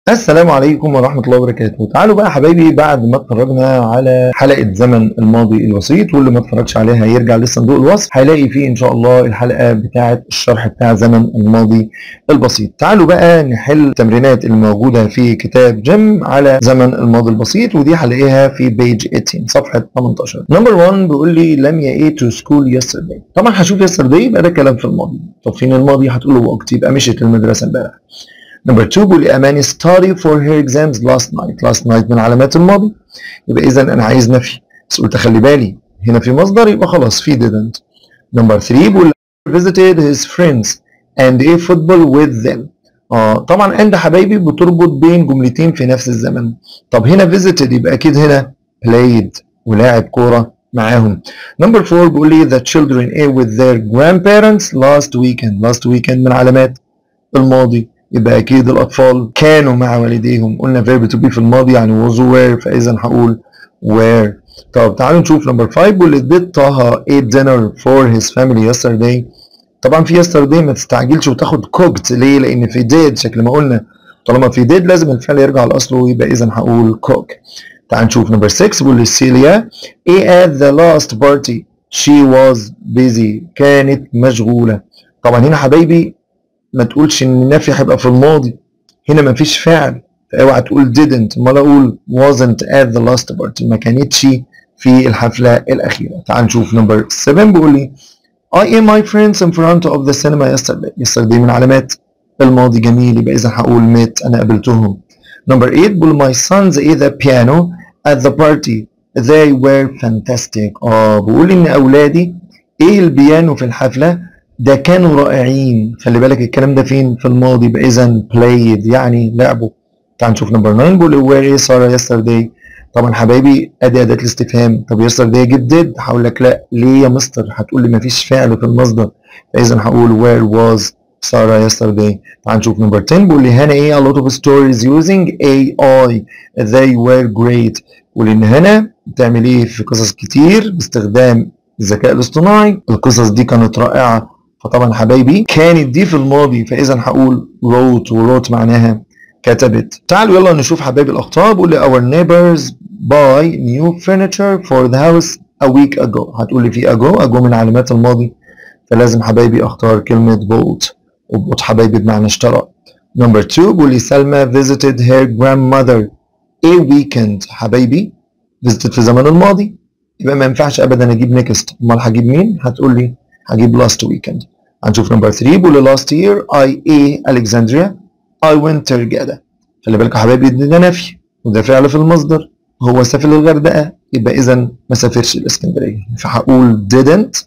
السلام عليكم ورحمة الله وبركاته تعالوا بقى يا حبايبي بعد ما اتفرجنا على حلقة زمن الماضي البسيط واللي ما اتفرجش عليها يرجع لصندوق الوصف هيلاقي فيه ان شاء الله الحلقة بتاعة الشرح بتاع زمن الماضي البسيط تعالوا بقى نحل التمرينات الموجودة في كتاب جيم على زمن الماضي البسيط ودي هلاقيها في بيج 18 صفحة 18 نمبر 1 بيقول لي لم يأتي تو سكول يسترداي طبعا هشوف يسترداي يبقى ده كلام في الماضي طب فين الماضي هتقول له وقت يبقى مشيت المدرسة امبارح نمبر 2 بيقول لي اماني study for her exams last night last night من علامات الماضي يبقى اذا انا عايز نفي بس قلت خلي بالي هنا في مصدر يبقى خلاص في didn't نمبر 3 بيقول لي visited his friends and a football with them اه طبعا and حبايبي بتربط بين جملتين في نفس الزمن طب هنا visited يبقى اكيد هنا played ولاعب كوره معاهم نمبر 4 بيقول لي the children ate with their grandparents last weekend last weekend من علامات الماضي يبقى اكيد الاطفال كانوا مع والديهم قلنا verb to be في الماضي يعني was were فاذا هقول were طب تعالوا نشوف نمبر 5 بيقول لي did طه ate dinner for his family yesterday طبعا في yesterday ما تستعجلش وتاخد cooked ليه لان في did شكل ما قلنا طالما في did لازم الفعل يرجع لاصله يبقى اذا هقول cook تعال نشوف نمبر 6 بيقول لي سيليا a at the last party she was busy كانت مشغولة طبعا هنا حبايبي ما تقولش ان النفي هيبقى في الماضي هنا ما فيش فعل فاوعى تقول didn't امال اقول wasn't at the last party ما كانتش في الحفلة الأخيرة تعال نشوف نمبر 7 بيقول لي I am my friends in front of the cinema yesterday yesterday من علامات الماضي جميل يبقى إذا هقول met أنا قابلتهم نمبر 8 بيقول my sons ate the piano at the party they were fantastic اه بيقول إن أولادي إيه البيانو في الحفلة ده كانوا رائعين خلي بالك الكلام ده فين في الماضي يبقى اذا played يعني لعبوا تعال نشوف نمبر 9 بيقول وير ايه ساره yesterday طبعا حبايبي ادي اداه الاستفهام طب yesterday جيب did هقول لك لا ليه يا مستر هتقول لي مفيش فعل في المصدر فاذا هقول where was ساره yesterday تعال نشوف نمبر 10 بيقول لي هنا ايه a lot of stories using AI they were great ولان هنا بتعمل ايه في قصص كتير باستخدام الذكاء الاصطناعي القصص دي كانت رائعه فطبعا حبايبي كانت دي في الماضي فاذا هقول wrote wrote معناها كتبت تعالوا يلا نشوف حبايبي الاخطاء بيقول لي our neighbors buy new furniture for the house a week ago هتقول لي في ago ago من علامات الماضي فلازم حبايبي اختار كلمة bought وبought حبايبي بمعنى اشترى number 2 بيقول لي سلمى visited her grandmother a weekend حبايبي visited في زمن الماضي يبقى ما ينفعش ابدا اجيب next امال هجيب مين هتقول لي هجيب last weekend هنشوف نمبر 3 بيقول last year I a Alexandria I went Turgada خلي بالك يا حبايبي ده نفي وده فعل في المصدر هو سافر للغردقة يبقى إذا ما سافرش الإسكندرية فهقول didn't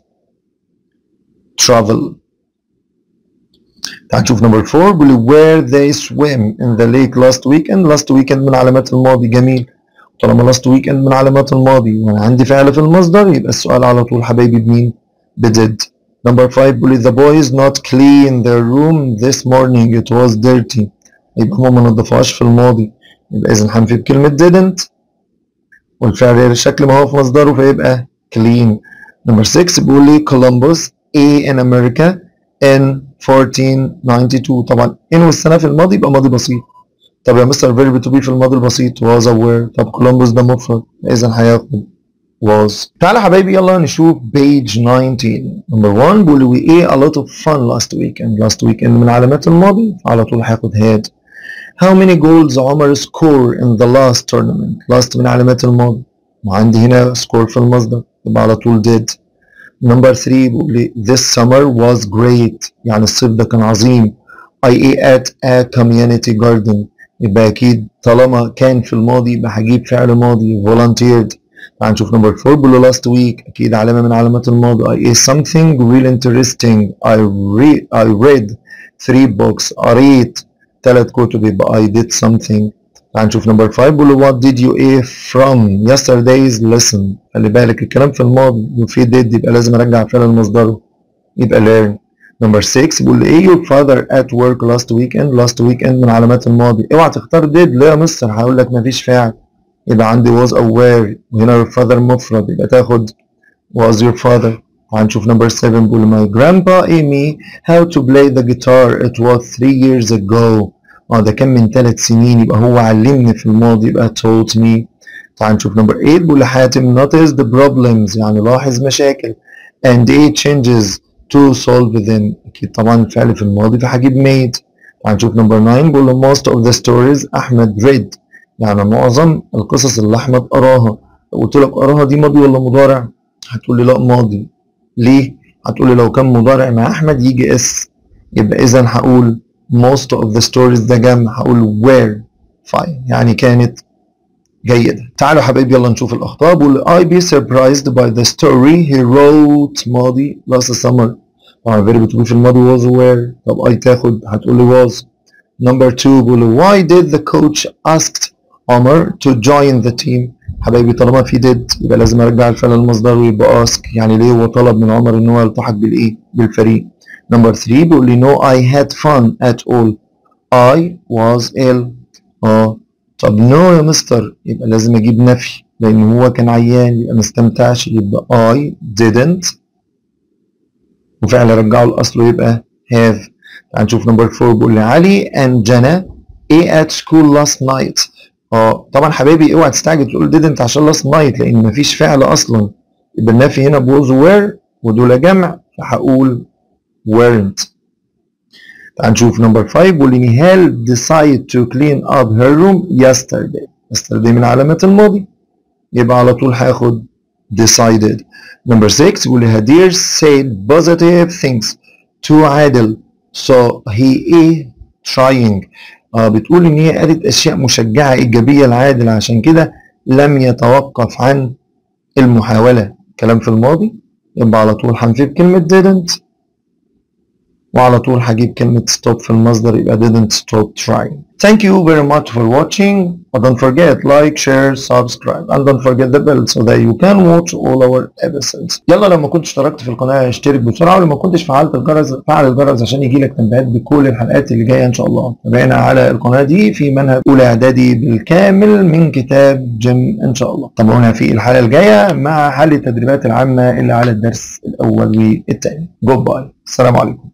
travel تعال نشوف نمبر 4 بيقول where they swim in the lake last weekend last weekend من علامات الماضي جميل طالما last weekend من علامات الماضي وأنا عندي فعل في المصدر يبقى السؤال على طول حبايبي بمين؟ بدid Number 5 بيقول the boys not clean their room this morning it was dirty يبقى هما ما نضفوهاش في الماضي يبقى إذا هنفي بكلمة didn't والفعل الشكل ما هو في مصدره فيبقى clean Number 6 بيقول لي Columbus A in America in 1492 طبعا in والسنة في الماضي يبقى ماضي بسيط طب يا مستر verb to be في الماضي البسيط was aware طب Columbus ده مفرد إذا هياخد was تعالى حبايبي يلا نشوف page 19 number 1 بيقول we ate a lot of fun last weekend last weekend من علامات الماضي على طول هاخد had how many goals عمر score in the last tournament last من علامات الماضي وعندي هنا score في المصدر يبقى على طول did number 3 بيقول لي this summer was great يعني الصيف ده كان عظيم I ate at a community garden يبقى أكيد طالما كان في الماضي يبقى هجيب فعل ماضي volunteered تعال نشوف نمبر 4 بيقول last week أكيد علامة من علامات الماضي I ate something really interesting I read I read three books قريت ثلاث كتب يبقى I did something تعال نشوف نمبر 5 بيقول what did you eat from yesterday's lesson خلي بالك الكلام في الماضي وفي did يبقى لازم أرجع فعل المصدر يبقى learn نمبر 6 بيقول ايه your father at work last weekend last weekend من علامات الماضي اوعى تختار did ليه يا مستر هقول لك مفيش فعل يبقى عندي was aware وهنا your father مفرد يبقى تاخد was your father هنشوف number 7 بيقول my grandpa Amy how to play the guitar it was three years ago اه ده كان من ثلاث سنين يبقى هو علمني في الماضي يبقى taught me تعال نشوف نمبر 8 بيقول لحاتم notice the problems يعني لاحظ مشاكل and eight changes to solve them اكيد طبعا الفعل في الماضي فهجيب made تعال نشوف نمبر 9 بيقول له most of the stories احمد read يعني معظم القصص اللي احمد قراها لو قلت لك قراها دي ماضي ولا مضارع هتقول لي لا ماضي ليه هتقول لي لو كان مضارع مع احمد يجي اس يبقى اذا هقول most of the stories ده جمع هقول were fine يعني كانت جيدة تعالوا يا حبايبي يلا نشوف الأخطاء بقول I be surprised by the story he wrote ماضي last summer طبعا verb to be في الماضي was were طب I تاخد هتقول لي was number two بقول why did the coach asked عمر to join the team حبايبي طالما في did يبقى لازم ارجع الفعل المصدر ويبقى ask يعني ليه هو طلب من عمر ان هو يلتحق بالايه بالفريق number 3 بيقول لي no I had fun at all I was ill اه طب no يا مستر يبقى لازم اجيب نفي لان هو كان عيان يبقى ما استمتعش يبقى I didn't وفعل رجعه لاصله يبقى have تعال نشوف نمبر 4 بيقول لي علي and جنى ايه at school last night اه طبعا حبايبي اوعى تستعجل تقول didn't عشان last night لان مفيش فعل اصلا يبقى النفي هنا بوز were ودول جمع فهقول weren't تعال نشوف نمبر 5 بيقول لي نهال decide to clean up her room yesterday yesterday من علامات الماضي يبقى على طول هاخد decided نمبر 6 بيقول لي هدير said positive things to عادل so he is trying آه بتقول ان هي قالت اشياء مشجعه ايجابيه لعادل عشان كده لم يتوقف عن المحاوله كلام في الماضي يبقى على طول هنجيب كلمه didn't وعلى طول هجيب كلمة stop في المصدر يبقى didn't stop trying. Thank you very much for watching. But don't forget like, share, subscribe and don't forget the bell so that you can watch all our episodes. يلا لو ما كنتش اشتركت في القناة اشترك بسرعة ولو ما كنتش فعلت الجرس فعل الجرس عشان يجيلك تنبيهات بكل الحلقات اللي جاية ان شاء الله. تابعنا على القناة دي في منهج اولى اعدادي بالكامل من كتاب جيم ان شاء الله. تابعونا في الحلقة الجاية مع حل التدريبات العامة اللي على الدرس الاول والثاني. جود باي. السلام عليكم.